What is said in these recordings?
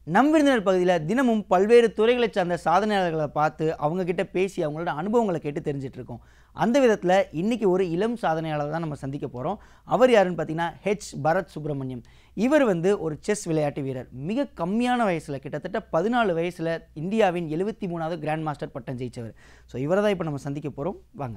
நம் விருந்தினர் பகுதியில் தினமும் பல்வேறு துறைகளை சார்ந்த சாதனையாளர்களை பார்த்து அவங்க கிட்ட பேசி அவங்களோட அனுபவங்களை கேட்டு தெரிஞ்சிட்டு இருக்கோம் அந்த விதத்தில் இன்னைக்கு ஒரு இளம் சாதனையாளர் தான் நம்ம சந்திக்க போகிறோம் அவர் யாருன்னு பார்த்தீங்கன்னா ஹெச் பரத் சுப்பிரமணியம் இவர் வந்து ஒரு செஸ் விளையாட்டு வீரர் மிக கம்மியான வயசில் கிட்டத்தட்ட பதினாலு வயசில் இந்தியாவின் எழுபத்தி மூணாவது கிராண்ட் மாஸ்டர் பட்டம் ஜெயிச்சவர் ஸோ இவரை தான் இப்போ நம்ம சந்திக்க போகிறோம் வாங்க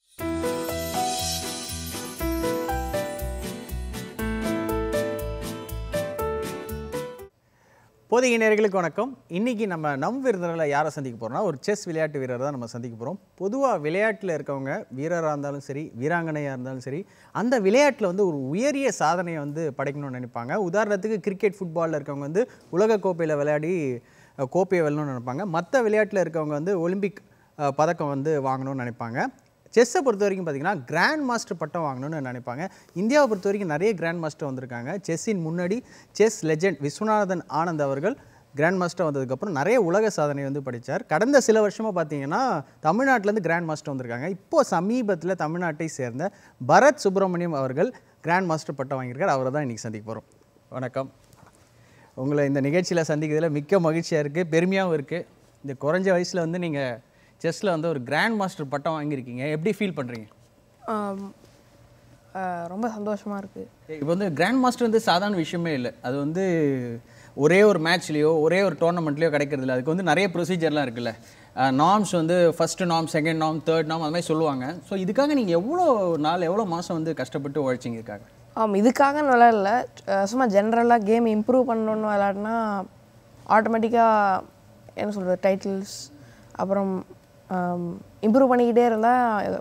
போதிய நேர்களுக்கு வணக்கம் இன்னைக்கு நம்ம நம் விருந்தினரில் யாரை சந்திக்க போறோம்னா ஒரு செஸ் விளையாட்டு வீரர் தான் நம்ம சந்திக்க போகிறோம் பொதுவாக விளையாட்டில் இருக்கவங்க வீரராக இருந்தாலும் சரி வீராங்கனையாக இருந்தாலும் சரி அந்த விளையாட்டில் வந்து ஒரு உயரிய சாதனையை வந்து படைக்கணும்னு நினைப்பாங்க உதாரணத்துக்கு கிரிக்கெட் ஃபுட்பாலில் இருக்கவங்க வந்து உலக கோப்பையில் விளையாடி அஹ், கோப்பையை வெல்லணும்னு நினைப்பாங்க மற்ற விளையாட்டில் இருக்கவங்க வந்து ஒலிம்பிக் அஹ், பதக்கம் வந்து வாங்கணும்னு நினைப்பாங்க செஸ்ஸை பொறுத்த வரைக்கும் பார்த்தீங்கன்னா கிராண்ட் மாஸ்டர் பட்டம் வாங்கணும்னு நினைப்பாங்க இந்தியாவை பொறுத்த வரைக்கும் நிறைய கிராண்ட் மாஸ்டர் வந்திருக்காங்க செஸ்ஸின் முன்னாடி செஸ் லெஜெண்ட் விஸ்வநாதன் ஆனந்த் அவர்கள் கிராண்ட் மாஸ்டர் வந்ததுக்கப்புறம் நிறைய உலக சாதனை வந்து படித்தார் கடந்த சில வருஷமாக பார்த்தீங்கன்னா தமிழ்நாட்டிலேருந்து கிராண்ட் மாஸ்டர் வந்திருக்காங்க இப்போ சமீபத்தில் தமிழ்நாட்டை சேர்ந்த பரத் சுப்பிரமணியம் அவர்கள் கிராண்ட் மாஸ்டர் பட்டம் வாங்கியிருக்கார் அவரை தான் இன்றைக்கி சந்திக்க போகிறோம் வணக்கம் உங்களை இந்த நிகழ்ச்சியில் சந்திக்கிறதுல மிக்க மகிழ்ச்சியாக இருக்குது பெருமையாகவும் இருக்குது இந்த குறைஞ்ச வயசில் வந்து நீங்கள் செஸ்ஸில் வந்து ஒரு கிராண்ட் மாஸ்டர் பட்டம் வாங்கியிருக்கீங்க எப்படி ஃபீல் பண்ணுறீங்க ஆம், ஆ, ரொம்ப சந்தோஷமாக இருக்குது இப்போ வந்து கிராண்ட் மாஸ்டர் வந்து சாதாரண விஷயமே இல்லை அது வந்து ஒரே ஒரு மேட்ச்லேயோ ஒரே ஒரு டோர்னமெண்ட்லேயோ கிடைக்கிறது இல்லை அதுக்கு வந்து நிறைய ப்ரொசீஜர்லாம் இருக்குல்ல நார்ம்ஸ் வந்து ஃபஸ்ட்டு நாம் செகண்ட் நாம் தேர்ட் நாம் அது மாதிரி சொல்லுவாங்க ஸோ இதுக்காக நீங்கள் எவ்வளோ நாள் எவ்வளோ மாதம் வந்து கஷ்டப்பட்டு உழைச்சிங்க இருக்காங்க ஆம் இதுக்காக விளையாடல அஹ் சும்மா ஜென்ரலாக கேம் இம்ப்ரூவ் பண்ணணுன்னு விளையாடினா ஆட்டோமேட்டிக்காக என்ன சொல்கிறது டைட்டில்ஸ் அப்புறம் இம்ப்ரூவ் பண்ணிக்கிட்டே இருந்தால்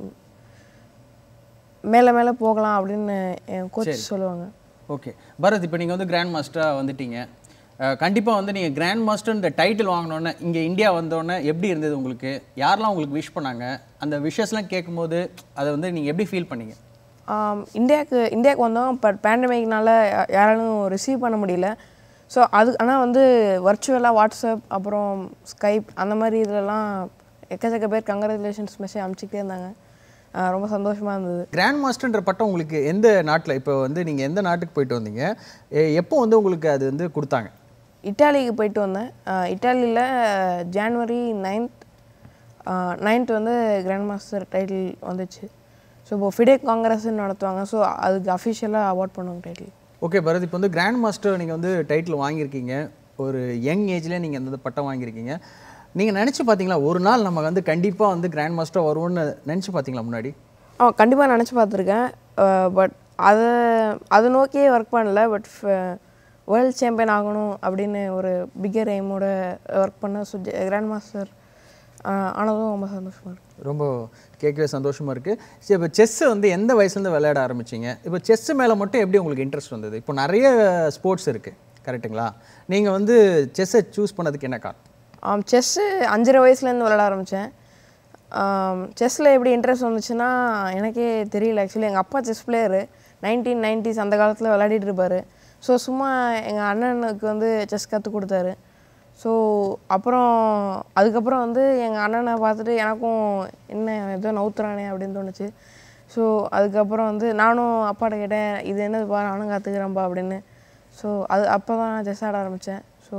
மேலே மேலே போகலாம் அப்படின்னு என் கோச் சொல்லுவாங்க ஓகே பரத் இப்போ நீங்கள் வந்து கிராண்ட் மாஸ்டராக வந்துட்டீங்க கண்டிப்பாக வந்து நீங்கள் கிராண்ட் மாஸ்டர் இந்த டைட்டில் வாங்கினோன்னே இங்கே இந்தியா வந்தோடனே எப்படி இருந்தது உங்களுக்கு யாரெல்லாம் உங்களுக்கு விஷ் பண்ணாங்க அந்த விஷஸ்லாம் கேட்கும்போது அதை வந்து நீங்கள் எப்படி ஃபீல் பண்ணீங்க ஆம், இந்தியாவுக்கு இந்தியாவுக்கு வந்தோம் பட் பேண்டமிக்னால யாராலும் ரிசீவ் பண்ண முடியல ஸோ அது ஆனால் வந்து வர்ச்சுவலாக வாட்ஸ்அப் அப்புறம் ஸ்கைப் அந்த மாதிரி இதுலலாம் எக்கச்சக்க பேர் கங்க்ராச்சுலேஷன்ஸ் மெசேஜ் அனுப்பிச்சிக்கிட்டே இருந்தாங்க ஆ, ரொம்ப சந்தோஷமாக இருந்தது கிராண்ட் மாஸ்டர்ன்ற பட்டம் உங்களுக்கு எந்த நாட்டில் இப்போ வந்து நீங்கள் எந்த நாட்டுக்கு போயிட்டு வந்தீங்க எ- எப்போ வந்து உங்களுக்கு அது வந்து கொடுத்தாங்க இட்டாலிக்கு போயிட்டு வந்தேன் இட்டாலியில் ஜான்வரி நைன்த் நைன்த் வந்து கிராண்ட் மாஸ்டர் டைட்டில் வந்துச்சு ஸோ இப்போ ஃபிடே காங்கிரஸ்ன்னு நடத்துவாங்க ஸோ அதுக்கு அஃபிஷியலாக அவார்ட் பண்ணுவாங்க டைட்டில் ஓகே பரத் இப்போ வந்து கிராண்ட் மாஸ்டர் நீங்கள் வந்து டைட்டில் வாங்கியிருக்கீங்க ஒரு யங் ஏஜ்லேயே நீங்கள் அந்த பட்டம் வாங்கியிருக்கீங்க நீங்கள் நினச்சி பார்த்தீங்களா ஒரு நாள் நம்ம வந்து கண்டிப்பாக வந்து கிராண்ட் மாஸ்டர் வருவோம்னு நினச்சி பார்த்தீங்களா முன்னாடி ஆ கண்டிப்பாக நினச்சி பார்த்துருக்கேன் பட் அதை அதை நோக்கியே ஒர்க் பண்ணல பட் வேர்ல்ட் சாம்பியன் ஆகணும் அப்படின்னு ஒரு பிக்கர் எய்மோட ஒர்க் பண்ண ஸோ கிராண்ட் மாஸ்டர் ஆனதும் ரொம்ப சந்தோஷமாக இருக்கு ரொம்ப கேட்கவே சந்தோஷமாக இருக்குது சரி இப்போ செஸ்ஸை வந்து எந்த வயசுலேருந்து விளையாட ஆரம்பிச்சீங்க இப்போ செஸ் மேலே மட்டும் எப்படி உங்களுக்கு இன்ட்ரெஸ்ட் வந்தது இப்போ நிறைய ஸ்போர்ட்ஸ் இருக்குது கரெக்ட்டுங்களா நீங்கள் வந்து செஸ்ஸை சூஸ் பண்ணதுக்கு என்ன காரணம் ஆம் செஸ்ஸு அஞ்சரை வயசுலேருந்து விளையாட ஆரம்பித்தேன் செஸ்ஸில் எப்படி இன்ட்ரெஸ்ட் வந்துச்சுன்னா எனக்கே தெரியல ஆக்சுவலி எங்கள் அப்பா செஸ் பிளேயரு நைன்டீன் நைன்டிஸ் அந்த காலத்தில் விளையாடிட்டு இருப்பார் ஸோ சும்மா எங்கள் அண்ணனுக்கு வந்து செஸ் கற்றுக் கொடுத்தாரு ஸோ அப்புறம் அதுக்கப்புறம் வந்து எங்கள் அண்ணனை பார்த்துட்டு எனக்கும் என்ன ஏதோ நவுத்துறானே அப்படின்னு தோணுச்சு ஸோ அதுக்கப்புறம் வந்து நானும் அப்பாட்ட கேட்டேன் இது என்னதுப்பா நானும் கற்றுக்குறேன்ப்பா அப்படின்னு ஸோ அது அப்போ தான் நான் செஸ் ஆட ஆரம்பித்தேன் ஸோ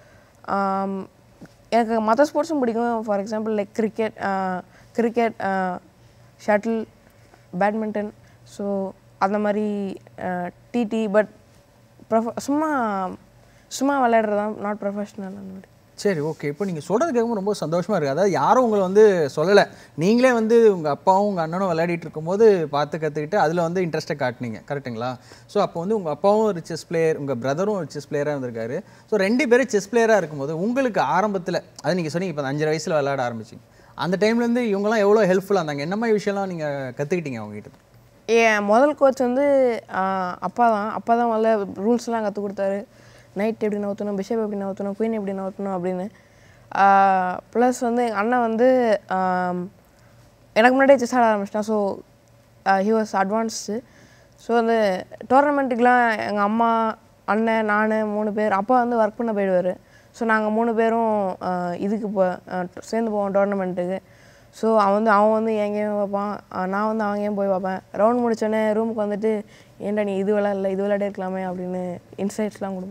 எனக்கு மற்ற ஸ்போர்ட்ஸும் பிடிக்கும் for example like cricket cricket shuttle badminton so அந்த மாதிரி டிடி பட் ப்ரொஃப சும்மா சும்மா விளையாடுறது தான் நாட் ப்ரொஃபஷ்னல் அந்த மாதிரி சரி ஓகே இப்போ நீங்கள் சொல்கிறது கேட்கும் ரொம்ப சந்தோஷமாக இருக்குது அதாவது யாரும் உங்களை வந்து சொல்லலை நீங்களே வந்து உங்கள் அப்பாவும் உங்கள் அண்ணனும் விளையாடிட்டு இருக்கும்போது பார்த்து கற்றுக்கிட்டு அதில் வந்து இன்ட்ரெஸ்ட்டை காட்டுனீங்க கரெக்ட்டுங்களா ஸோ அப்போ வந்து உங்கள் அப்பாவும் ஒரு செஸ் பிளேயர் உங்கள் பிரதரும் ஒரு செஸ் பிளேயராக இருந்திருக்காரு ஸோ ரெண்டு பேரும் செஸ் பிளேயராக இருக்கும்போது உங்களுக்கு ஆரம்பத்தில் அது நீங்கள் சொன்னீங்க இப்போ அஞ்சரை வயசில் விளையாட ஆரம்பிச்சிங்க அந்த டைம்லேருந்து இவங்கெல்லாம் எவ்வளோ ஹெல்ப்ஃபுல்லாக இருந்தாங்க என்ன மாதிரி விஷயம்லாம் நீங்கள் கற்றுக்கிட்டீங்க அவங்ககிட்ட என் முதல் கோச் வந்து ஆஹ், அப்பா தான் அப்பா தான் முதல்ல ரூல்ஸ்லாம் கற்றுக் கொடுத்தாரு நைட் எப்படி நவுத்தணும் பிஷப் எப்படி நவுத்தணும் குயின் எப்படி நவுத்தணும் அப்படின்னு ப்ளஸ் வந்து எங்கள் அண்ணன் வந்து ஆம், எனக்கு முன்னாடியே செஸ் ஆட ஆரம்பிச்சிட்டான் so he was advanced so அந்த டோர்னமெண்ட்டுக்கெலாம் எங்கள் அம்மா அண்ணன் நான் மூணு பேர் அப்பா வந்து ஒர்க் பண்ண போயிடுவார் ஸோ நாங்கள் மூணு பேரும் ஆஹ், இதுக்கு போ ஆஹ், சேர்ந்து போவோம் டோர்னமெண்ட்டுக்கு ஸோ அவன் வந்து அவன் வந்து என் கேம் பார்ப்பான் ஆஹ், நான் வந்து அவன் கேம் போய் பார்ப்பேன் ரவுண்ட் முடிச்சோடனே ரூமுக்கு வந்துட்டு ஏன்டா நீ இது விளையாடல இது விளையாடி இருக்கலாமே அப்படின்னு இன்சைட்ஸ்லாம் கொடுப்பான்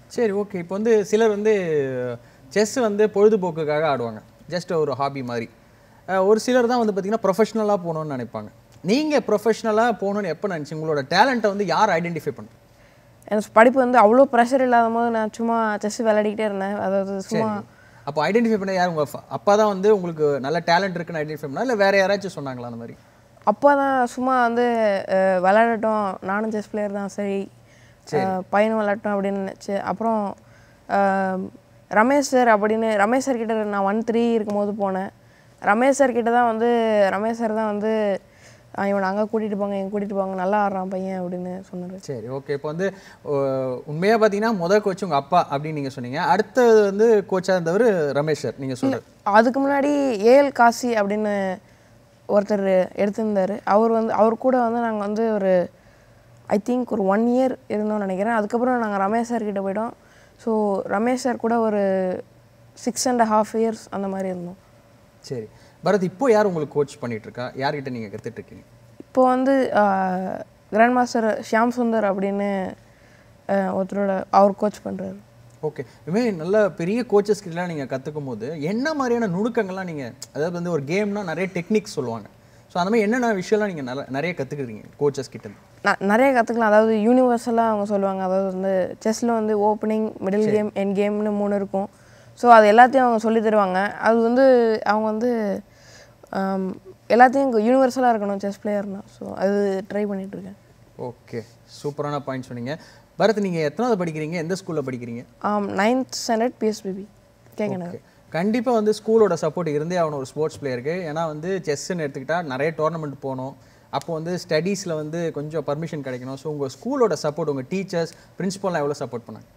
சரி ஓகே இப்போ வந்து சிலர் வந்து செஸ் வந்து பொழுதுபோக்குக்காக ஆடுவாங்க ஜஸ்ட் ஒரு ஹாபி மாதிரி அஹ் ஒரு சிலர் தான் வந்து பார்த்தீங்கன்னா ப்ரொஃபஷனலாக போகணும்னு நினைப்பாங்க நீங்கள் ப்ரொஃபஷனலாக போகணும்னு எப்போ நினச்சி உங்களோட டேலண்ட்டை வந்து யார் ஐடென்டிஃபை பண்ணும் எனக்கு படிப்பு வந்து அவ்வளோ ப்ரெஷர் இல்லாத போது நான் சும்மா செஸ் விளையாடிக்கிட்டே இருந்தேன் அதாவது சும்மா அப்போ ஐடென்டிஃபை பண்ண யார் உங்கள் அப்பா தான் வந்து உங்களுக்கு நல்ல டேலண்ட் இருக்குன்னு ஐடென்டிஃபை பண்ணா இல்லை வேற யாராச்சும் சொன்னாங்களா அந்த மாதிரி அப்பா தான் சும்மா வந்து அஹ், விளையாடட்டும் நானும் செஸ் பிளேயர் தான் சரி அஹ், பையனும் விளையாடட்டும் அப்படின்னு நினச்சி அப்புறம் அஹ், ரமேஷ் சார் அப்படின்னு ரமேஷ் சார் கிட்ட நான் ஒன் த்ரீ இருக்கும்போது போனேன் ரமேஷ் சார் கிட்ட தான் வந்து ரமேஷ் சார் தான் வந்து "அஹ், இவனை அங்கே கூட்டிகிட்டு போங்க இங்கே கூட்டிகிட்டு போங்க நல்லா ஆடுறான் பையன் அப்படின்னு சொன்னார் சரி ஓகே இப்போ வந்து உண்மையாக பார்த்தீங்கன்னா முதல் கோச் உங்கள் அப்பா அப்படின்னு நீங்கள் சொன்னீங்க அடுத்தது வந்து கோச்சாக இருந்தவர் ரமேஷ் சார் நீங்கள் சொல்கிறது அதுக்கு முன்னாடி ஏஎல் காசி அப்படின்னு ஒருத்தர் எடுத்திருந்தார் அவர் வந்து அவர் கூட வந்து நாங்கள் வந்து ஒரு ஐ திங்க் ஒரு ஒன் இயர் இருந்தோம்னு நினைக்கிறேன் அதுக்கப்புறம் நாங்கள் ரமேஷ் சார் கிட்ட போயிட்டோம் ஸோ ரமேஷ் சார் கூட ஒரு சிக்ஸ் அண்ட் ஹாஃப் இயர்ஸ் அந்த மாதிரி இருந்தோம் சரி பரத் இப்போ யார் உங்களுக்கு கோச் பண்ணிட்டு இருக்கா யார்கிட்ட நீங்கள் கற்றுட்டு இருக்கீங்க இப்போ வந்து கிராண்ட் மாஸ்டர் ஷியாம் சுந்தர் அப்படின்னு ஆஹ், ஒருத்தரோட அவர் கோச் பண்ணுறாரு ஓகே இதுமாரி நல்ல பெரிய கோச்சஸ் கிட்டலாம் நீங்கள் கற்றுக்கும் போது என்ன மாதிரியான நுணுக்கங்கள்லாம் நீங்கள் அதாவது வந்து ஒரு கேம்னா நிறைய டெக்னிக்ஸ் சொல்லுவாங்க ஸோ அந்த மாதிரி என்னென்ன விஷயம்லாம் நீங்கள் நல்ல நிறைய கற்றுக்குறீங்க கோச்சஸ் கிட்ட இருந்து? ந- நிறைய கற்றுக்கலாம் அதாவது யூனிவர்சலாக அவங்க சொல்லுவாங்க அதாவது வந்து செஸ்ஸில் வந்து ஓப்பனிங் மிடில் கேம் என் கேம்னு மூணு இருக்கும் ஸோ அது எல்லாத்தையும் அவங்க சொல்லி தருவாங்க அது வந்து அவங்க வந்து ஆம், எல்லாத்தையும் யூனிவர்சலாக இருக்கணும் செஸ் பிளேயர்னா ஸோ அது ட்ரை இருக்கேன் ஓகே சூப்பரான பாயிண்ட் சொன்னீங்க பரத் நீங்கள் எத்தனாவது படிக்கிறீங்க எந்த ஸ்கூலில் படிக்கிறீங்க நைன்த் ஸ்டாண்டர்ட் பிஎஸ்பிபி கேட்கணும் ஓகே கண்டிப்பாக வந்து ஸ்கூலோட சப்போர்ட் இருந்தே ஆகணும் ஒரு ஸ்போர்ட்ஸ் பிளேயருக்கு ஏன்னா வந்து செஸ்ன்னு எடுத்துக்கிட்டால் நிறைய டோர்னமெண்ட் போகணும் அப்போ வந்து ஸ்டடீஸில் வந்து கொஞ்சம் பர்மிஷன் கிடைக்கணும் ஸோ உங்கள் ஸ்கூலோட சப்போர்ட் உங்கள் டீச்சர்ஸ் பிரின்சிபல்லாம் எவ்வளோ சப்போர்ட் பண்ணாங்க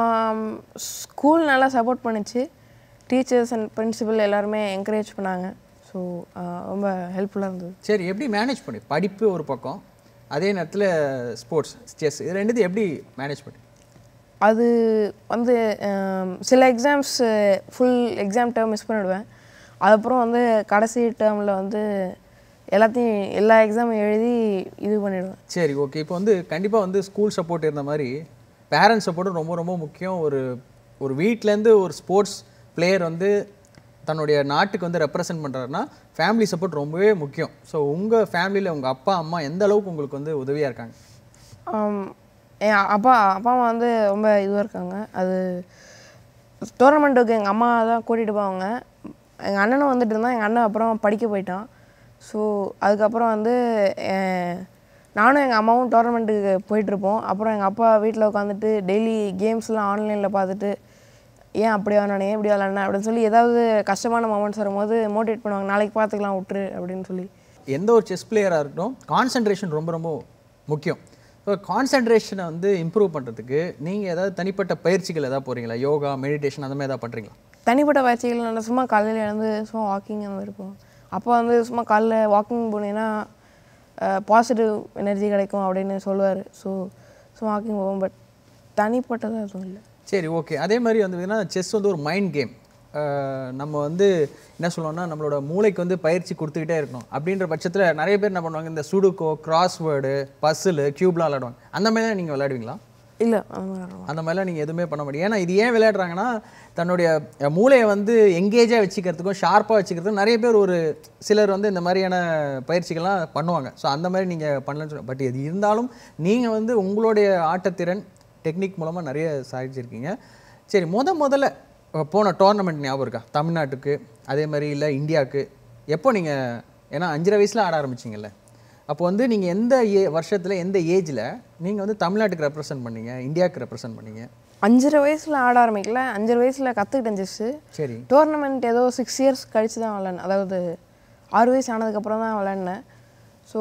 ஸ்கூல் நல்லா சப்போர்ட் பண்ணுச்சு டீச்சர்ஸ் அண்ட் பிரின்சிபல் எல்லாருமே என்கரேஜ் பண்ணாங்க ஸோ ரொம்ப ஹெல்ப்ஃபுல்லாக இருந்தது சரி எப்படி மேனேஜ் பண்ணி படிப்பு ஒரு பக்கம் அதே நேரத்தில் ஸ்போர்ட்ஸ் செஸ் இது ரெண்டுத்தையும் எப்படி மேனேஜ் பண்ணி அது வந்து ஆம், சில exams full exam term miss பண்ணிடுவேன் அதுக்கப்புறம் வந்து கடைசி டேர்மில் வந்து எல்லாத்தையும் எல்லா எக்ஸாமும் எழுதி இது பண்ணிடுவேன் சரி ஓகே இப்போ வந்து கண்டிப்பாக வந்து ஸ்கூல் சப்போர்ட் இருந்த மாதிரி பேரண்ட்ஸ் சப்போர்ட்டும் ரொம்ப ரொம்ப முக்கியம் ஒரு ஒரு வீட்டிலேருந்து ஒரு ஸ்போர்ட்ஸ் பிளேயர் வந்து தன்னுடைய நாட்டுக்கு வந்து ரெப்ரசன்ட் பண்ணுறாருன்னா ஃபேமிலி சப்போர்ட் ரொம்பவே முக்கியம் ஸோ உங்கள் ஃபேமிலியில் உங்கள் அப்பா அம்மா எந்த அளவுக்கு உங்களுக்கு வந்து உதவியாக இருக்காங்க ஆம், என் அப்பா அப்பா அம்மா வந்து ரொம்ப இதுவாக இருக்காங்க அது டோர்னமெண்ட்டுக்கு எங்கள் அம்மா தான் கூட்டிகிட்டு போவாங்க எங்கள் அண்ணனும் வந்துட்டு இருந்தான் எங்கள் அண்ணன் அப்புறம் படிக்க போயிட்டான் ஸோ அதுக்கப்புறம் வந்து அஹ், நானும் எங்கள் அம்மாவும் டோர்னமெண்ட்டுக்கு போயிட்டுருப்போம் அப்புறம் எங்கள் அப்பா வீட்டில் உட்காந்துட்டு டெய்லி கேம்ஸ்லாம் ஆன்லைனில் பார்த்துட்டு ஏன் அப்படி விளாண்டே ஏன் இப்படி விளாண்டேன் அப்படின்னு சொல்லி ஏதாவது கஷ்டமான மொமெண்ட்ஸ் வரும்போது மோட்டிவேட் பண்ணுவாங்க நாளைக்கு பார்த்துக்கலாம் விட்டுரு அப்படின்னு சொல்லி எந்த ஒரு செஸ் பிளேயராக இருக்கட்டும் கான்சன்ட்ரேஷன் ரொம்ப ரொம்ப முக்கியம் ஸோ கான்சன்ட்ரேஷனை வந்து இம்ப்ரூவ் பண்ணுறதுக்கு நீங்கள் ஏதாவது தனிப்பட்ட பயிற்சிகள் ஏதாவது போகிறீங்களா யோகா மெடிடேஷன் அந்த மாதிரி ஏதாவது பண்ணுறீங்களா தனிப்பட்ட பயிற்சிகள் நான் சும்மா காலையில் எழுந்து சும்மா வாக்கிங் அந்த மாதிரி இருப்போம் அப்போ வந்து சும்மா காலைல வாக்கிங் போனீங்கன்னா பாசிட்டிவ் எனர்ஜி கிடைக்கும் அப்படின்னு சொல்லுவார் ஸோ சும்மா வாக்கிங் போவோம் பட் தனிப்பட்டதாக எதுவும் இல்லை சரி ஓகே அதே மாதிரி வந்து பார்த்தீங்கன்னா செஸ் வந்து ஒரு மைண்ட் கேம் நம்ம வந்து என்ன சொல்லுவோம்னா நம்மளோட மூளைக்கு வந்து பயிற்சி கொடுத்துக்கிட்டே இருக்கணும் அப்படின்ற பட்சத்தில் நிறைய பேர் என்ன பண்ணுவாங்க இந்த சுடுக்கோ கிராஸ்வேர்டு பஸ்ஸில் க்யூப்லாம் விளையாடுவாங்க அந்த மாதிரிலாம் நீங்கள் விளையாடுவீங்களா இல்லை அந்த மாதிரி விளையாடுவோம். அந்த மாதிரிலாம் நீங்கள் எதுவுமே பண்ண முடியும் ஏன்னா இது ஏன் விளையாடுறாங்கன்னா தன்னுடைய அஹ், மூளையை வந்து எங்கேஜாக வச்சுக்கிறதுக்கும் ஷார்ப்பாக வச்சுக்கிறதுக்கும் நிறைய பேர் ஒரு சிலர் வந்து இந்த மாதிரியான பயிற்சிகள்லாம் பண்ணுவாங்க ஸோ அந்த மாதிரி நீங்கள் பண்ணலன்னு சொல்ல பட் இது இருந்தாலும் நீங்கள் வந்து உங்களுடைய ஆட்டத்திறன் டெக்னிக் மூலமாக நிறைய சாதிச்சிருக்கீங்க சரி முத முதல்ல அஹ், போன டோர்னமெண்ட் ஞாபகம் இருக்கா தமிழ்நாட்டுக்கு அதே மாதிரி இல்லை இந்தியாவுக்கு எப்போ நீங்கள் ஏன்னா அஞ்சரை வயசில் ஆட ஆரம்பிச்சிங்கல்ல அப்போ வந்து நீங்கள் எந்த ஏ வருஷத்தில் எந்த ஏஜில் நீங்கள் வந்து தமிழ்நாட்டுக்கு ரெப்ரசன்ட் பண்ணீங்க இந்தியாவுக்கு ரெப்ரசன்ட் பண்ணீங்க அஞ்சரை வயசில் ஆட ஆரம்பிக்கல அஞ்சரை வயசில் கற்றுக்கிட்டேன் செஸ்ஸு சரி டோர்னமெண்ட் ஏதோ சிக்ஸ் இயர்ஸ் கழிச்சு தான் விளாண்டேன் அதாவது ஆறு வயசு ஆனதுக்கப்புறம் தான் விளாண்டேன் ஸோ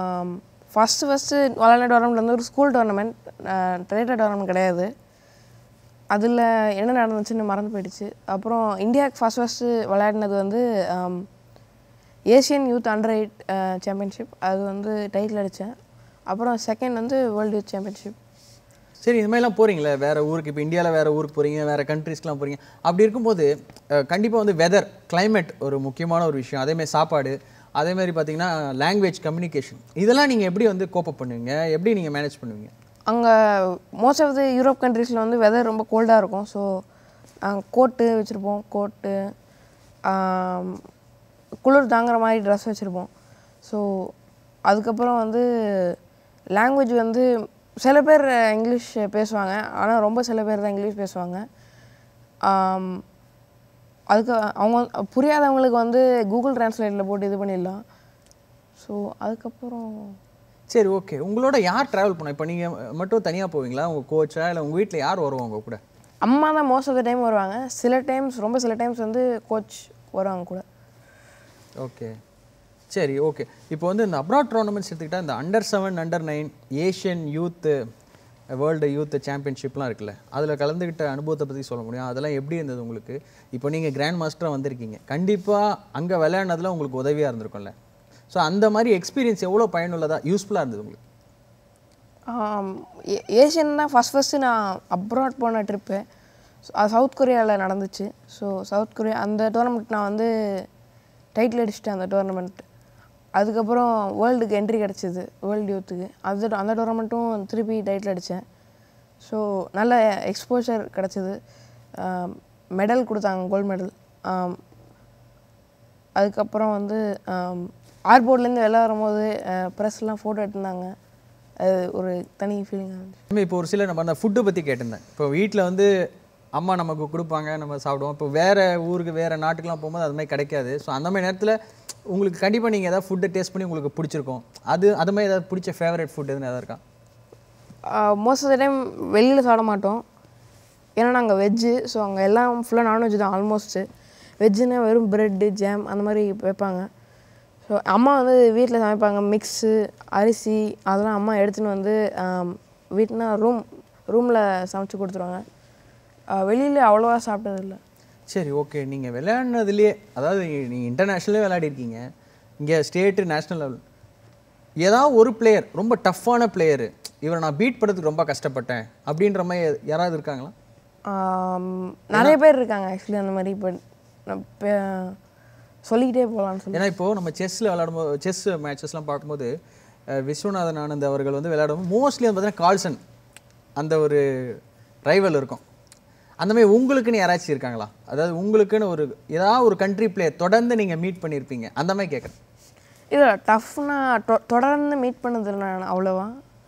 ஃபஸ்ட்டு ஃபஸ்ட்டு விளாண்ட டோர்னமெண்ட் வந்து ஒரு ஸ்கூல் டோர்னமெண்ட் ட்ரேட்டர் டோர்னமெண்ட் கிடையாது அதில் என்ன நடந்துச்சுன்னு மறந்து போயிடுச்சு அப்புறம் இந்தியாவுக்கு ஃபஸ்ட் ஃபஸ்ட்டு விளையாடினது வந்து Asian youth under eight championship அது வந்து டைட்டில் அடித்தேன் அப்புறம் செகண்ட் வந்து வேர்ல்டு யூத் சாம்பியன்ஷிப் சரி இந்த மாதிரிலாம் போகிறீங்களே வேறு ஊருக்கு இப்போ இந்தியாவில் வேறு ஊருக்கு போகிறீங்க வேறு கண்ட்ரீஸ்க்குலாம் போகிறீங்க அப்படி இருக்கும்போது கண்டிப்பாக வந்து வெதர் climate ஒரு முக்கியமான ஒரு விஷயம் அதேமாதிரி சாப்பாடு அதேமாதிரி பார்த்தீங்கன்னா லாங்குவேஜ் கம்யூனிகேஷன் இதெல்லாம் நீங்கள் எப்படி வந்து கோப்பப் பண்ணுவீங்க எப்படி நீங்கள் மேனேஜ் பண்ணுவீங்க அங்கே மோஸ்ட் ஆஃப் தி யூரோப் கண்ட்ரீஸில் வந்து வெதர் ரொம்ப கோல்டாக இருக்கும் ஸோ கோட்டு வச்சுருப்போம் கோட்டு குளிர் தாங்குற மாதிரி ட்ரெஸ் வச்சுருப்போம் ஸோ அதுக்கப்புறம் வந்து லாங்குவேஜ் வந்து சில பேர் இங்கிலீஷ் பேசுவாங்க ஆனால் ரொம்ப சில பேர் தான் இங்கிலீஷ் பேசுவாங்க ஆம், அதுக்கு அவங்க புரியாதவங்களுக்கு வந்து கூகுள் டிரான்ஸ்லேட்டில் போட்டு இது பண்ணிடலாம் ஸோ அதுக்கப்புறம் சரி ஓகே உங்களோட யார் ட்ராவல் பண்ண இப்போ நீங்கள் மட்டும் தனியாக போவீங்களா உங்கள் கோச்சா இல்லை உங்கள் வீட்டில் யார் வருவாங்க உங்க கூட அம்மா தான் மோஸ்ட் ஆஃப் த டைம் வருவாங்க சில டைம்ஸ் ரொம்ப சில டைம்ஸ் வந்து கோச் வருவாங்க கூட ஓகே சரி ஓகே இப்போ வந்து இந்த அப்ராட் டோர்னமெண்ட்ஸ் எடுத்துக்கிட்டா இந்த under seven under nine Asian youth world youth சாம்பியன்ஷிப்லாம் இருக்குல்ல அதில் கலந்துக்கிட்ட அனுபவத்தை பற்றி சொல்ல முடியும் அதெல்லாம் எப்படி இருந்தது உங்களுக்கு இப்போ நீங்கள் கிராண்ட் மாஸ்டராக வந்திருக்கீங்க கண்டிப்பாக அங்கே விளையாடுனதுல உங்களுக்கு உதவியாக இருந்திருக்கும்ல ஸோ அந்த மாதிரி எக்ஸ்பீரியன்ஸ் எவ்வளோ பயனுள்ளதாக யூஸ்ஃபுல்லாக இருந்தது உங்களுக்கு ஏஷியன் தான் ஃபஸ்ட் ஃபஸ்ட்டு நான் அப்ராட் போன ட்ரிப்பு அது சவுத் கொரியாவில் நடந்துச்சு ஸோ சவுத் கொரியா அந்த டோர்னமெண்ட் நான் வந்து டைட்டில் அடிச்சிட்டேன் அந்த டோர்னமெண்ட் அதுக்கப்புறம் வேர்ல்டுக்கு என்ட்ரி கிடச்சிது வேர்ல்டு யூத்துக்கு அது அந்த டோர்னமெண்ட்டும் திருப்பி டைட்டில் அடித்தேன் ஸோ நல்ல எக்ஸ்போஷர் கிடச்சிது மெடல் கொடுத்தாங்க கோல்டு மெடல் அதுக்கப்புறம் வந்து ஆர்போர்ட்லேருந்து வெளில வரும்போது ப்ரெஸ்லாம் ஃபோட்டோ எடுத்திருந்தாங்க அது ஒரு தனி ஃபீலிங்காக இருந்துச்சு இப்போ ஒரு சில நம்ம அந்த ஃபுட்டை பற்றி கேட்டிருந்தேன் இப்போ வீட்டில் வந்து அம்மா நமக்கு கொடுப்பாங்க நம்ம சாப்பிடுவோம் இப்போ வேறு ஊருக்கு வேறு நாட்டுக்கெலாம் போகும்போது அது மாதிரி கிடைக்காது ஸோ அந்த மாதிரி நேரத்தில் உங்களுக்கு கண்டிப்பாக நீங்கள் ஏதாவது ஃபுட்டை டேஸ்ட் பண்ணி உங்களுக்கு பிடிச்சிருக்கும் அது அது மாதிரி ஏதாவது பிடிச்ச ஃபேவரட் ஃபுட் எதுன்னு எதாவது இருக்கா மோஸ்ட் ஆஃப் த டைம் வெளியில் சாப்பிட மாட்டோம் ஏன்னா நாங்கள் வெஜ்ஜு ஸோ அங்கே எல்லாம் ஃபுல்லாக நான்வெஜ் தான் ஆல்மோஸ்ட்டு வெஜ்ஜுன்னா வெறும் ப்ரெட்டு ஜாம் அந்த மாதிரி வைப்பாங்க ஸோ அம்மா வந்து வீட்டில் சமைப்பாங்க மிக்ஸு அரிசி அதெல்லாம் அம்மா எடுத்துன்னு வந்து வீட்டுனா ரூம் ரூமில் சமைச்சு கொடுத்துருவாங்க வெளியில் அவ்வளோவா சாப்பிட்டதில்ல சரி ஓகே நீங்கள் விளையாடினதுலேயே அதாவது நீங்கள் இன்டர்நேஷ்னலே விளையாடிருக்கீங்க இங்கே ஸ்டேட்டு நேஷ்னல் லெவல் ஏதாவது ஒரு பிளேயர் ரொம்ப டஃப்பான பிளேயரு இவரை நான் பீட் பண்ணுறதுக்கு ரொம்ப கஷ்டப்பட்டேன் அப்படின்ற மாதிரி யாராவது இருக்காங்களா ஆம், நிறைய பேர் இருக்காங்க ஆக்சுவலி அந்த மாதிரி இப்போ நான் பே- சொல்லிக்கிட்டே போகலான்னு சொல்லி ஏன்னா இப்போது நம்ம செஸ்ஸில் விளையாடும்போது செஸ் மேட்சஸ்லாம் பார்க்கும்போது அஹ், விஸ்வநாதன் ஆனந்த் அவர்கள் வந்து விளையாடும்போது மோஸ்ட்லி வந்து பார்த்தீங்கன்னா கால்சன் அந்த ஒரு ரைவல் இருக்கும் அந்த மாதிரி உங்களுக்குன்னு யாராச்சும் இருக்காங்களா அதாவது உங்களுக்குன்னு ஒரு ஏதாவது ஒரு கண்ட்ரி பிளேயர் தொடர்ந்து நீங்கள் மீட் பண்ணியிருப்பீங்க அந்த மாதிரி கேட்குறேன் இல்லை டஃப்னா தொடர்ந்து மீட் பண்ணதில்லை நான் அவ்வளோவா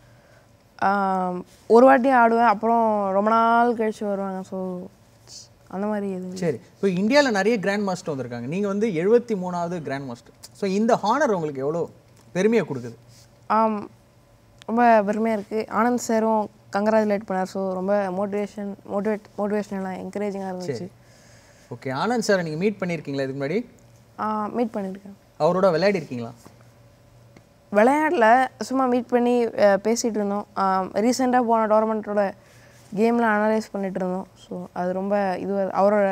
ஆம், ஒரு வாட்டி ஆடுவேன் அப்புறம் ரொம்ப நாள் கழிச்சு வருவாங்க ஸோ அந்த மாதிரி எதுவும் இல்லை. சரி இப்போ இந்தியாவில் நிறைய கிராண்ட் மாஸ்டர் வந்திருக்காங்க நீங்கள் வந்து எழுபத்தி மூணாவது கிராண்ட் மாஸ்டர் ஸோ இந்த ஹானர் உங்களுக்கு எவ்வளோ பெருமையை கொடுக்குது ஆம் ரொம்ப பெருமையாக இருக்குது ஆனந்த் சாரும் கங்க்ராச்சுலேட் பண்ணார் ஸோ ரொம்ப மோட்டிவேஷன் மோட்டிவேட் மோட்டிவேஷனலாக என்கரேஜிங்காக இருந்துச்சு ஓகே ஆனந்த் சாரை நீங்கள் மீட் பண்ணியிருக்கீங்களா இதுக்கு முன்னாடி மீட் பண்ணியிருக்கேன் அவரோட விளையாடி இருக்கீங்களா விளையாடல சும்மா மீட் பண்ணி அஹ், பேசிகிட்டு இருந்தோம் ரீசெண்டாக போன டோர்னமெண்ட்டோட கேம்லாம் அனலைஸ் பண்ணிட்டு இருந்தோம் ஸோ அது ரொம்ப இது அவரோட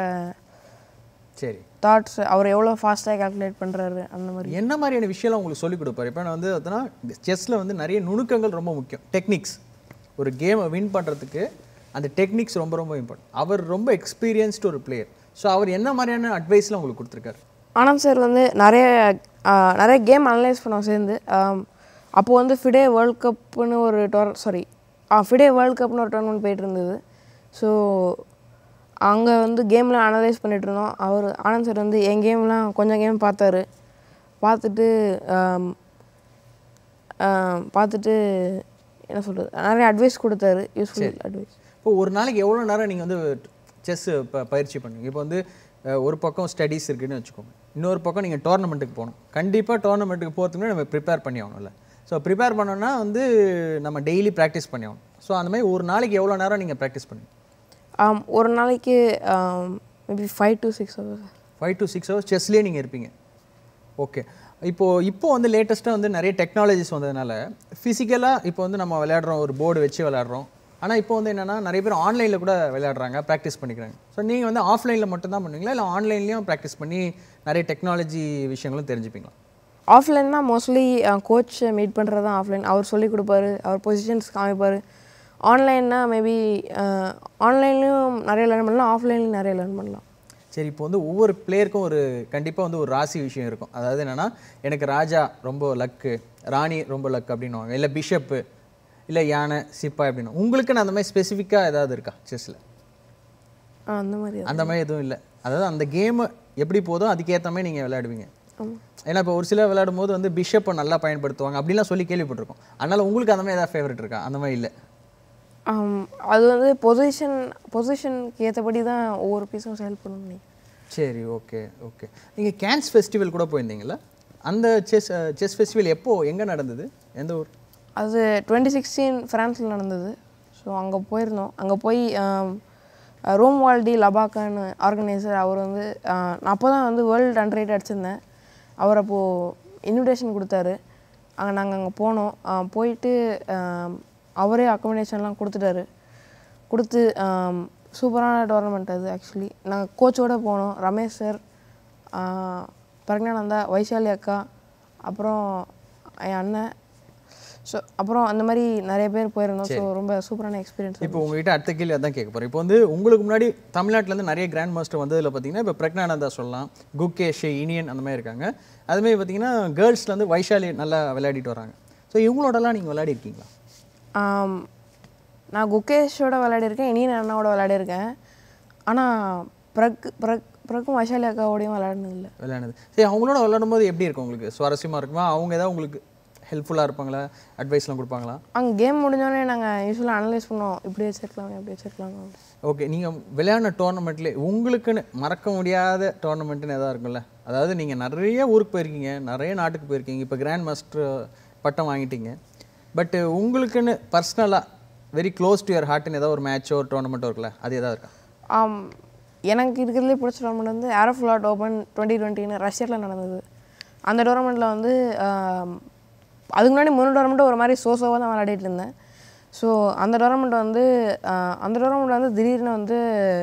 சரி தாட்ஸ் அவர் எவ்வளோ ஃபாஸ்ட்டாக கால்குலேட் பண்ணுறாரு அந்த மாதிரி என்ன மாதிரியான விஷயம்லாம் உங்களுக்கு சொல்லிக் கொடுப்பாரு இப்போ நான் வந்து பார்த்தீங்கன்னா செஸ்ஸில் வந்து நிறைய நுணுக்கங்கள் ரொம்ப முக்கியம் டெக்னிக்ஸ் ஒரு கேமை வின் பண்ணுறதுக்கு அந்த டெக்னிக்ஸ் ரொம்ப ரொம்ப இம்பார்ட்டன்ட் அவர் ரொம்ப எக்ஸ்பீரியன்ஸ்டு ஒரு பிளேயர் ஸோ அவர் என்ன மாதிரியான அட்வைஸ்லாம் உங்களுக்கு கொடுத்துருக்காரு ஆனந்த் சார் வந்து நிறைய ஆஹ், நிறைய கேம் அனலைஸ் பண்ணோம் சேர்ந்து அப்போது வந்து ஃபிடே வேர்ல்ட் கப்னு ஒரு டோர் சாரி ஃபிடே வேர்ல்ட் கப்னு ஒரு டோர்னமெண்ட் போயிட்டு இருந்தது ஸோ அங்கே வந்து கேம்லாம் அனலைஸ் பண்ணிட்டு இருந்தோம் அவர் ஆனந்த் சார் வந்து என் கேம்லாம் கொஞ்சம் கேம் பார்த்தாரு பார்த்துட்டு ஆம், ஆம், பார்த்துட்டு என்ன சொல்கிறது நிறைய அட்வைஸ் கொடுத்தாரு யூஸ்ஃபுல் அட்வைஸ் இப்போ ஒரு நாளைக்கு எவ்வளோ நேரம் நீங்கள் வந்து செஸ் ப பயிற்சி பண்ணுவீங்க இப்போ வந்து அஹ், ஒரு பக்கம் ஸ்டடீஸ் இருக்குன்னு வச்சுக்கோங்க இன்னொரு பக்கம் நீங்கள் டோர்னமெண்ட்டுக்கு போகணும் கண்டிப்பாக டோர்னமெண்ட்டுக்கு போகிறதுக்கு முன்னாடி நம்ம ப்ரிப்பேர் பண்ணி ஆகணும்ல ஸோ ப்ரிப்பேர் பண்ணோன்னா வந்து நம்ம டெய்லி ப்ராக்டிஸ் பண்ணி ஆகணும் ஸோ அந்த மாதிரி ஒரு நாளைக்கு எவ்வளோ நேரம் நீங்கள் ப்ராக்டிஸ் பண்ணுவீங்க ஆம், ஒரு நாளைக்கு maybe five to six hours five to six hours செஸ்லேயே நீங்கள் இருப்பீங்க ஓகே இப்போது இப்போ வந்து லேட்டஸ்ட்டாக வந்து நிறைய டெக்னாலஜிஸ் வந்ததுனால ஃபிசிக்கலாக இப்போ வந்து நம்ம விளையாடுறோம் ஒரு போர்டு வச்சு விளையாடுறோம் ஆனால் இப்போ வந்து என்னென்னா நிறைய பேர் ஆன்லைனில் கூட விளையாடுறாங்க ப்ராக்டிஸ் பண்ணிக்கிறாங்க ஸோ நீங்கள் வந்து ஆஃப்லைனில் மட்டும்தான் பண்ணுவீங்களா இல்லை ஆன்லைன்லேயும் ப்ராக்டிஸ் பண்ணி நிறைய டெக்னாலஜி விஷயங்களும் தெரிஞ்சுப்பீங்களா ஆஃப்லைன்னா மோஸ்ட்லி கோச் மீட் பண்ணுறது தான் ஆஃப்லைன் அவர் சொல்லி கொடுப்பாரு அவர் பொசிஷன்ஸ் காமிப்பார் ஆன்லைன்னா மேபி ஆன்லைன்லேயும் நிறைய லேர்ன் பண்ணலாம் ஆஃப்லைன்லையும் நிறைய லேர்ன் பண்ணலாம் சரி இப்போ வந்து ஒவ்வொரு பிளேயருக்கும் ஒரு கண்டிப்பாக வந்து ஒரு ராசி விஷயம் இருக்கும் அதாவது என்னென்னா எனக்கு ராஜா ரொம்ப லக்கு ராணி ரொம்ப லக் அப்படின்னுவாங்க இல்லை பிஷப்பு இல்லை யானை சிப்பா எப்படின்னா உங்களுக்குன்னு அந்த மாதிரி ஸ்பெசிஃபிக்காக ஏதாவது இருக்கா செஸ்ஸில் ஆ அந்த மாதிரி அந்த மாதிரி எதுவும் இல்லை அதாவது அந்த கேமு எப்படி போதோ அதுக்கேற்ற மாதிரி நீங்கள் விளையாடுவீங்க ஏன்னா இப்போ ஒரு சிலர் விளையாடும் போது வந்து பிஷப்பை நல்லா பயன்படுத்துவாங்க அப்படிலாம் சொல்லி கேள்விப்பட்டிருக்கோம் அதனால உங்களுக்கு அந்த மாதிரி ஏதாவது ஃபேவரட் இருக்கா அந்த மாதிரி இல்லை ஆம், அது வந்து பொசிஷன் பொசிஷனுக்கு ஏற்றபடி தான் ஒவ்வொரு பீஸும் சேல் பண்ணணும் சரி ஓகே ஓகே நீங்கள் கேன்ஸ் ஃபெஸ்டிவல் கூட போயிருந்தீங்களா அந்த செஸ் செஸ் ஃபெஸ்டிவல் எப்போ எங்கே நடந்தது எந்த ஊர் அது டுவெண்ட்டி சிக்ஸ்டீன் ஃப்ரான்ஸில் நடந்தது ஸோ அங்கே போயிருந்தோம் அங்கே போய் ஆம், ரோம் வால்டி லபாக்கான்னு ஆர்கனைசர் அவர் வந்து ஆ, நான் அப்போ தான் வந்து வேர்ல்டு ஹண்ட்ரட் ரேட் அடிச்சிருந்தேன் அவர் அப்போது இன்விடேஷன் கொடுத்தாரு அங்கே நாங்கள் அங்கே போனோம் ஆ, போயிட்டு ஆம், அவரே அக்கமடேஷன்லாம் கொடுத்துட்டாரு கொடுத்து ஆம், சூப்பரான டோர்னமெண்ட் அது ஆக்சுவலி நாங்கள் கோச்சோட போனோம் ரமேஷ் சார் பிரக்னானந்தா வைஷாலி அக்கா அப்புறம் என் அண்ணன் ஸோ அப்புறம் அந்த மாதிரி நிறைய பேர் போயிருந்தோம் ஸோ ரொம்ப சூப்பரான எக்ஸ்பீரியன்ஸ் இப்போ உங்ககிட்ட அடுத்த கேள்வி அதான் கேட்க போகிறேன் இப்போ வந்து உங்களுக்கு முன்னாடி தமிழ்நாட்டிலேருந்து நிறைய கிராண்ட் மாஸ்டர் வந்ததில் பார்த்தீங்கன்னா இப்போ பிரக்னானந்தா சொல்லலாம் குகேஷ் இனியன் அந்த மாதிரி இருக்காங்க அதுமாதிரி பார்த்தீங்கன்னா கேர்ள்ஸில் வந்து வைஷாலி நல்லா விளையாடிட்டு வராங்க ஸோ இவங்களோடலாம் நீங்கள் விளையாடி இருக்கீங்களா ஆம், நான் குகேஷோட விளையாடிருக்கேன் இனியன் அண்ணாவோட விளையாடிருக்கேன் ஆனால் பிரக் பிரக் பிரக்கும் வைஷாலி அக்காவோடையும் விளையாடினதில்லை விளையாடுது சரி அவங்களோட விளையாடும் போது எப்படி இருக்கும் உங்களுக்கு சுவாரஸ்யமாக இருக்குமா அவங்க ஏதாவது உங்களுக்கு ஹெல்ப்ஃபுல்லாக இருப்பாங்களா அட்வைஸ்லாம் கொடுப்பாங்களா அங்கே கேம் முடிஞ்சோடனே நாங்கள் யூஸ்வலாக அனலைஸ் பண்ணுவோம் இப்படி வச்சிருக்கலாம் இப்படி வச்சிருக்கலாம் ஓகே நீங்கள் விளையாடின டோர்னமெண்ட்லேயே உங்களுக்குன்னு மறக்க முடியாத டோர்னமெண்ட்டுன்னு எதாவது இருக்கும்ல அதாவது நீங்கள் நிறைய ஊருக்கு போயிருக்கீங்க நிறைய நாட்டுக்கு போயிருக்கீங்க இப்போ கிராண்ட் மாஸ்டர் பட்டம் வாங்கிட்டீங்க பட்டு உங்களுக்குன்னு பர்சனலாக வெரி க்ளோஸ் டு யுவர் ஹார்ட்னு ஏதாவது ஒரு மேட்சோ ஒரு டோர்னமெண்ட்டோ இருக்குல்ல அது எதாவது இருக்கா ஆம், எனக்கு இருக்கிறதுலே பிடிச்ச டோர்னமெண்ட் வந்து ஏரோஃப்ளாட் ஓப்பன் டுவெண்ட்டி டுவெண்ட்டின்னு ரஷ்யாவில் நடந்தது அந்த டோர்னமெண்ட்டில் வந்து ஆம், அதுக்கு முன்னாடி மூணு டோர்னமெண்ட்டும் ஒரு மாதிரி சோசோவாக தான் விளையாடிட்டு இருந்தேன் ஸோ அந்த டோர்னமெண்ட் வந்து ஆ, அந்த டோர்னமெண்ட் வந்து திடீர்னு வந்து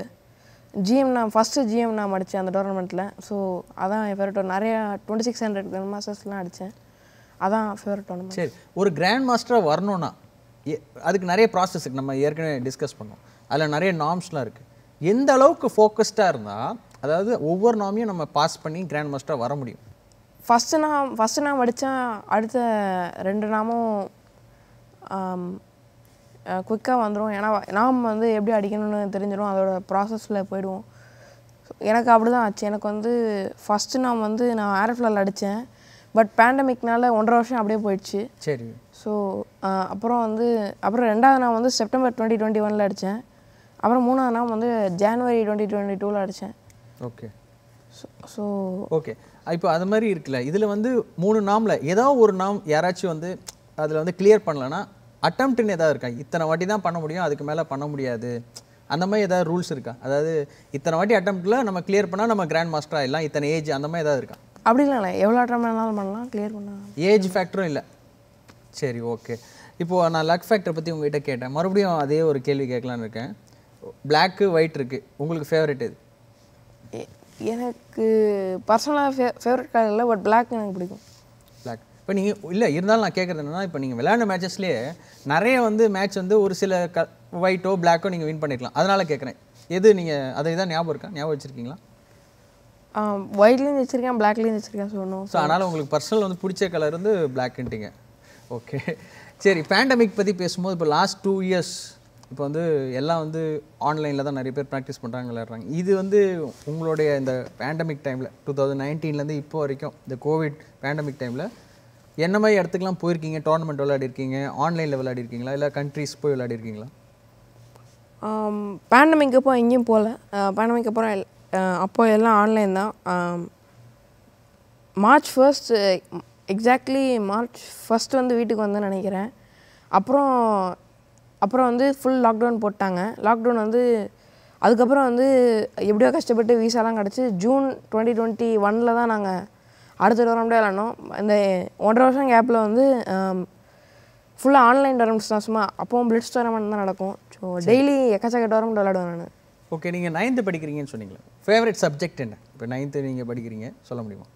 ஜிஎம் நான் ஃபஸ்ட்டு ஜிஎம் நான் அடித்தேன் அந்த டோர்னமெண்ட்டில் ஸோ அதான் என் ஃபேவரட் நிறையா டுவெண்ட்டி சிக்ஸ் ஹண்ட்ரட் கிராண்ட் மாஸ்டர்ஸ்லாம் அடித்தேன் அதான் ஃபேவரட் டோர்னமெண்ட் சரி ஒரு கிராண்ட் மாஸ்டராக வரணும்னா எ- அதுக்கு நிறைய ப்ராசஸ் இருக்கு நம்ம ஏற்கனவே டிஸ்கஸ் பண்ணோம் அதில் நிறைய நார்ம்ஸ்லாம் இருக்குது எந்த அளவுக்கு ஃபோக்கஸ்டாக இருந்தால் அதாவது ஒவ்வொரு நாமையும் நம்ம பாஸ் பண்ணி கிராண்ட் மாஸ்டராக வர முடியும் ஃபஸ்ட்டு நான் ஃபஸ்ட்டு நான் படித்தேன் அடுத்த ரெண்டு நாமும் குயிக்காக வந்துடும் ஏன்னா நாம் வந்து எப்படி அடிக்கணும்னு தெரிஞ்சிடும் அதோட ப்ராசஸில் போயிடுவோம் எனக்கு அப்படி தான் ஆச்சு எனக்கு வந்து ஃபஸ்ட்டு நான் வந்து நான் ஏர்ஃப்ளால் அடித்தேன் பட் பேண்டமிக்னால ஒன்றரை வருஷம் அப்படியே போயிடுச்சு சரி ஸோ அப்புறம் வந்து அப்புறம் ரெண்டாவது நான் வந்து செப்டம்பர் டுவெண்ட்டி டுவெண்ட்டி ஒனில் அடித்தேன் அப்புறம் மூணாவது நான் வந்து ஜான்வரி டுவெண்ட்டி டுவெண்ட்டி டூவில் அடித்தேன் ஓகே ஸோ ஓகே இப்போ அது மாதிரி இருக்குல்ல இதில் வந்து மூணு நாமில் ஏதோ ஒரு நாம் யாராச்சும் வந்து அதில் வந்து கிளியர் பண்ணலன்னா அட்டம்ப்ட்னு ஏதாவது இருக்கா இத்தனை வாட்டி தான் பண்ண முடியும் அதுக்கு மேலே பண்ண முடியாது அந்த மாதிரி ஏதாவது ரூல்ஸ் இருக்கா அதாவது இத்தனை வாட்டி அட்டம்ப்டில் நம்ம கிளியர் பண்ணால் நம்ம கிராண்ட் மாஸ்டர் ஆகிடலாம் இத்தனை ஏஜ் அந்த மாதிரி ஏதாவது இருக்கா அப்படிலாம் இல்லை எவ்வளோ ட்ரம் வேணாலும் பண்ணலாம் கிளியர் பண்ணலாம் ஏஜ் ஃபேக்டரும் இல்லை சரி ஓகே இப்போது நான் லக் ஃபேக்டர் பற்றி உங்ககிட்ட கேட்டேன் மறுபடியும் அதே ஒரு கேள்வி கேட்கலான்னு இருக்கேன் பிளாக்கு ஒயிட் இருக்குது உங்களுக்கு ஃபேவரட் எது எ- எனக்கு பர்சனலாக ஃபே ஃபேவரட் கலர் இல்லை பட் Black எனக்கு பிடிக்கும் பிளாக் இப்போ நீங்கள் இல்லை இருந்தாலும் நான் கேட்குறது என்னன்னா இப்போ நீங்கள் விளையாண்ட மேட்சஸ்லேயே நிறைய வந்து மேட்ச் வந்து ஒரு சில க ஒயிட்டோ பிளாக்கோ நீங்கள் வின் பண்ணிருக்கலாம் அதனால் கேட்குறேன் எது நீங்கள் அதை தான் ஞாபகம் இருக்கா ஞாபகம் வச்சுருக்கீங்களா ஒயிட்லேயும் வச்சுருக்கேன் பிளாக்லேயும் வச்சுருக்கேன் ஸோ ஒன்றும் ஸோ அதனால் உங்களுக்கு பர்சனல் வந்து பிடிச்ச கலர் வந்து பிளாக்ன்ட்டிங்க ஓகே சரி பேண்டமிக் பற்றி பேசும்போது இப்போ லாஸ்ட் டூ இயர்ஸ் இப்போ வந்து எல்லாம் வந்து ஆன்லைனில் தான் நிறைய பேர் ப்ராக்டிஸ் பண்ணுறாங்க விளையாடுறாங்க இது வந்து உங்களுடைய இந்த பேண்டமிக் டைமில் டூ தௌசண்ட் நைன்டீன்லேருந்து இப்போ வரைக்கும் இந்த கோவிட் பேண்டமிக் டைமில் என்ன மாதிரி இடத்துக்குலாம் போயிருக்கீங்க டோர்னமெண்ட் விளையாடிருக்கீங்க ஆன்லைனில் விளையாடிருக்கீங்களா இல்லை கண்ட்ரீஸ் போய் விளையாடிருக்கீங்களா பேண்டமிக் அப்போ எங்கேயும் போகல பேண்டமிக் அப்புறம் எல்- அஹ் அப்போ எல்லாம் ஆன்லைன் தான் ஆம், March first exactly March first வந்து வீட்டுக்கு வந்தேன்னு நினைக்கிறேன் அப்புறம் அப்புறம் வந்து ஃபுல் லாக்டவுன் போட்டாங்க லாக்டவுன் வந்து அதுக்கப்புறம் வந்து எப்படியோ கஷ்டப்பட்டு வீசாலாம் கிடச்சி ஜூன் டுவெண்ட்டி டுவெண்ட்டி ஒனில் தான் நாங்கள் அடுத்த டோர்னமெண்ட்டே விளாண்டோம் இந்த ஒன்றரை வருஷம் கேப்பில் வந்து ஃபுல்லாக ஆன்லைன் டோர்னமெண்ட்ஸ் தான் சும்மா அப்போவும் பிளிட்ஸ் டோர்னமெண்ட் தான் நடக்கும் ஸோ டெய்லி எக்கச்சக்க டோர்னமெண்ட் விளாடுவேன் நான் ஓகே நீங்கள் நைன்த்து படிக்கிறீங்கன்னு சொன்னீங்களே ஃபேவரட் சப்ஜெக்ட் என்ன இப்போ நைன்த்து நீங்கள் படிக்கிறீங்க சொல்ல முடியுமா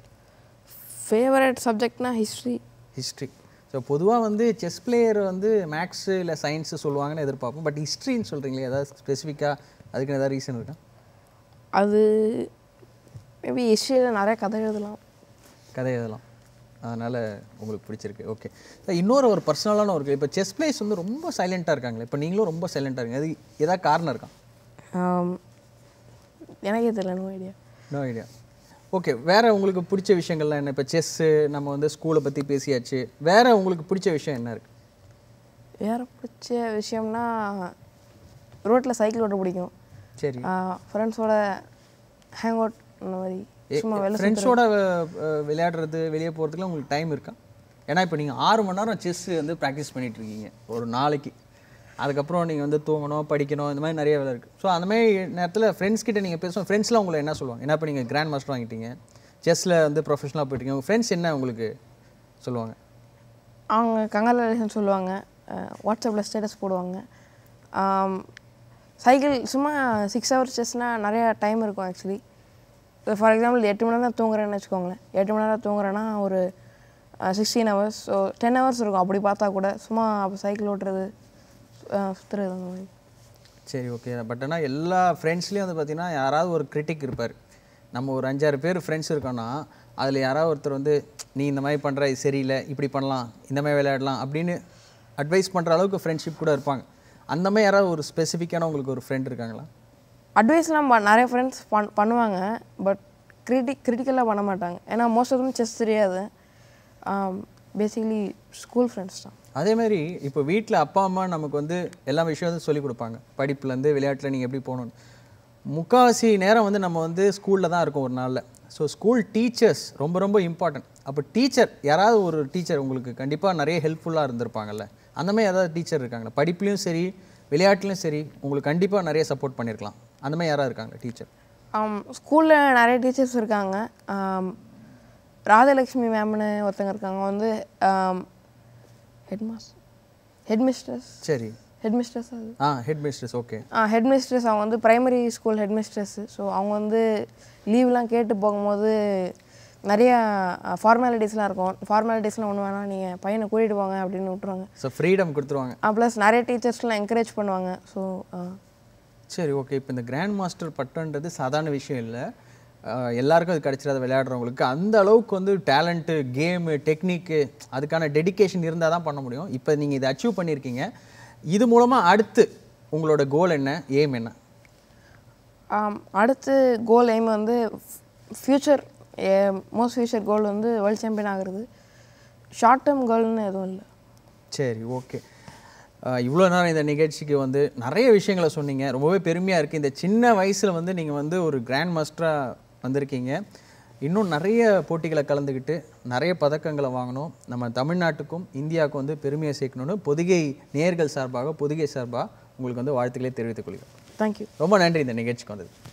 ஃபேவரட் சப்ஜெக்ட்னா ஹிஸ்ட்ரி ஹிஸ்ட்ரி ஸோ பொதுவாக வந்து செஸ் பிளேயர் வந்து மேக்ஸு இல்லை சயின்ஸு சொல்லுவாங்கன்னு எதிர்பார்ப்போம் பட் ஹிஸ்ட்ரின்னு சொல்கிறீங்களே ஏதாவது ஸ்பெசிஃபிக்காக அதுக்கு ஏதாவது ரீசன் இருக்கா அது மேபி ஹிஸ்ட்ரியில் நிறைய கதை எழுதலாம் கதை எழுதலாம் அதனால் உங்களுக்கு பிடிச்சிருக்கு ஓகே இன்னொரு ஒரு பர்சனலான ஒரு இப்போ செஸ் பிளேஸ் வந்து ரொம்ப சைலண்ட்டாக இருக்காங்களே இப்போ நீங்களும் ரொம்ப சைலண்ட்டாக இருக்கீங்க அது ஏதாவது காரணம் இருக்கா ஆம், எனக்கே தெரியல no idea no idea okay வேறு உங்களுக்கு பிடிச்ச விஷயங்கள்லாம் என்ன இப்போ செஸ்ஸு நம்ம வந்து ஸ்கூலை பற்றி பேசியாச்சு வேறு உங்களுக்கு பிடிச்ச விஷயம் என்ன இருக்குது வேறு பிடிச்ச விஷயம்னா ரோட்டில் சைக்கிள் ஓட்ட பிடிக்கும் சரி ஃப்ரெண்ட்ஸோட ஹேங் அவுட் அந்த மாதிரி சும்மா வெளில ஃப்ரெண்ட்ஸோட விளையாடுறது வெளியே போகிறதுக்குலாம் உங்களுக்கு டைம் இருக்கா ஏன்னா இப்போ நீங்கள் ஆறு மணி நேரம் செஸ் வந்து ப்ராக்டிஸ் பண்ணிட்டு இருக்கீங்க ஒரு நாளைக்கு அதுக்கப்புறம் நீங்கள் வந்து தூங்கணும் படிக்கணும் இந்த மாதிரி நிறைய வேலை இருக்குது ஸோ அந்த மாதிரி நேரத்தில் ஃப்ரெண்ட்ஸ் கிட்ட நீங்கள் பேசுவோம் ஃப்ரெண்ட்ஸ்லாம் உங்களை என்ன சொல்லுவாங்க ஏன்னா இப்போ நீங்கள் கிராண்ட் மாஸ்டர் வாங்கிட்டீங்க செஸ்ஸில் வந்து ப்ரொஃபஷனலாக போயிட்டீங்க உங்கள் ஃப்ரெண்ட்ஸ் என்ன உங்களுக்கு சொல்லுவாங்க அவங்க கங்காலேஷன் சொல்லுவாங்க வாட்ஸ்அப்பில் ஸ்டேட்டஸ் போடுவாங்க சைக்கிள் சும்மா சிக்ஸ் ஹவர்ஸ் செஸ்னால் நிறைய டைம் இருக்கும் ஆக்சுவலி ஃபார் எக்ஸாம்பிள் எட்டு மணி நேரம் தூங்குறேன்னு வச்சுக்கோங்களேன் எட்டு மணி நேரம் தூங்குறேன்னா ஒரு sixteen hours so ten hours இருக்கும் அப்படி பார்த்தா கூட சும்மா அப்போ சைக்கிள் ஓட்டுறது அஹ், சுத்துறது அந்த மாதிரி சரி ஓகே பட் ஆனால் எல்லா ஃப்ரெண்ட்ஸ்லேயும் வந்து பார்த்தீங்கன்னா யாராவது ஒரு கிரிட்டிக் இருப்பார் நம்ம ஒரு அஞ்சாறு பேர் ஃப்ரெண்ட்ஸ் இருக்கோன்னா அதில் யாராவது ஒருத்தர் வந்து நீ இந்த மாதிரி பண்ணுற இது சரியில்லை இப்படி பண்ணலாம் இந்த மாதிரி விளையாடலாம் அப்படின்னு அட்வைஸ் பண்ணுற அளவுக்கு ஃப்ரெண்ட்ஷிப் கூட இருப்பாங்க அந்த மாதிரி யாராவது ஒரு ஸ்பெசிஃபிக்கான உங்களுக்கு ஒரு ஃப்ரெண்ட் இருக்காங்களா அட்வைஸ்லாம் ப- நிறைய ஃப்ரெண்ட்ஸ் பண் பண்ணுவாங்க பட் கிரிட்டிக் கிரிட்டிக்கலாக பண்ண மாட்டாங்க ஏன்னா மோஸ்ட் ஆஃப் செஸ் தெரியாது பேசிக்கலி ஸ்கூல் ஃப்ரெண்ட்ஸ் தான் அதே மாதிரி இப்போ வீட்டில் அப்பா அம்மா நமக்கு வந்து எல்லா விஷயத்தையும் சொல்லிக் கொடுப்பாங்க படிப்புலேருந்து விளையாட்டில் நீங்கள் எப்படி போகணும் முக்கால்வாசி நேரம் வந்து நம்ம வந்து ஸ்கூலில் தான் இருக்கோம் ஒரு நாளில் ஸோ ஸ்கூல் டீச்சர்ஸ் ரொம்ப ரொம்ப இம்பார்ட்டன்ட் அப்போ டீச்சர் யாராவது ஒரு டீச்சர் உங்களுக்கு கண்டிப்பாக நிறைய ஹெல்ப்ஃபுல்லாக இருந்திருப்பாங்கல்ல அந்த மாதிரி ஏதாவது டீச்சர் இருக்காங்களா படிப்புலையும் சரி விளையாட்டுலையும் சரி உங்களுக்கு கண்டிப்பாக நிறைய சப்போர்ட் பண்ணியிருக்கலாம் அந்த மாதிரி யாராவது இருக்காங்களா டீச்சர் ஸ்கூலில் நிறைய டீச்சர்ஸ் இருக்காங்க ஆம், ராஜலக்ஷ்மி மேம்னு ஒருத்தங்க இருக்காங்க வந்து ஹெட்மாஸ் ஹெட்மிஸ்ட்ரஸ் சரி ஹெட்மிஸ்ட்ரஸ் அது ஆ ஹெட் மிஸ்ட்ரஸ் ஓகே ஹெட்மிஸ்ட்ரஸ் அவங்க வந்து பிரைமரி ஸ்கூல் ஹெட்மிஸ்ட்ரஸ்ஸு ஸோ அவங்க வந்து லீவ்லாம் கேட்டு போகும்போது நிறைய ஃபார்மாலிட்டிஸ்லாம் இருக்கும் ஃபார்மாலிட்டிஸ்லாம் ஒன்று வேணாம் நீங்கள் பையனை கூட்டிகிட்டு போங்க அப்படின்னு விட்ருவாங்க ஸோ ஃப்ரீடம் கொடுத்துருவாங்க ப்ளஸ் நிறைய டீச்சர்ஸ்லாம் என்கரேஜ் பண்ணுவாங்க ஸோ சரி ஓகே இப்போ இந்த கிராண்ட் மாஸ்டர் பட்டம்ன்றது சாதாரண விஷயம் இல்லை அஹ் எல்லாருக்கும் அது கிடச்சிடாத விளையாடுறவங்களுக்கு அந்த அளவுக்கு வந்து டேலண்ட்டு கேமு டெக்னிக்கு அதுக்கான டெடிகேஷன் இருந்தால் தான் பண்ண முடியும் இப்போ நீங்கள் இதை அச்சீவ் பண்ணியிருக்கீங்க இது மூலமாக அடுத்து உங்களோட கோல் என்ன எய்ம் என்ன அடுத்து கோல் எய்ம் வந்து ஃப்யூச்சர் மோஸ்ட் ஃப்யூச்சர் கோல் வந்து வேர்ல்ட் சாம்பியன் ஆகிறது ஷார்ட் டேர்ம் கோல்னு எதுவும் இல்லை சரி ஓகே இவ்வளோ நேரம் இந்த நிகழ்ச்சிக்கு வந்து நிறைய விஷயங்களை சொன்னீங்க ரொம்பவே பெருமையாக இருக்குது இந்த சின்ன வயசில் வந்து நீங்கள் வந்து ஒரு கிராண்ட் மாஸ்டராக வந்திருக்கீங்க இன்னும் நிறைய போட்டிகளை கலந்துக்கிட்டு நிறைய பதக்கங்களை வாங்கணும் நம்ம தமிழ்நாட்டுக்கும் இந்தியாவுக்கும் வந்து பெருமையை சேர்க்கணும்னு பொதிகை நேர்கள் சார்பாக பொதிகை சார்பாக உங்களுக்கு வந்து வாழ்த்துக்களை தெரிவித்துக் கொள்கிறேன் தேங்க்யூ ரொம்ப நன்றி இந்த நிகழ்ச்சிக்கு வந்தது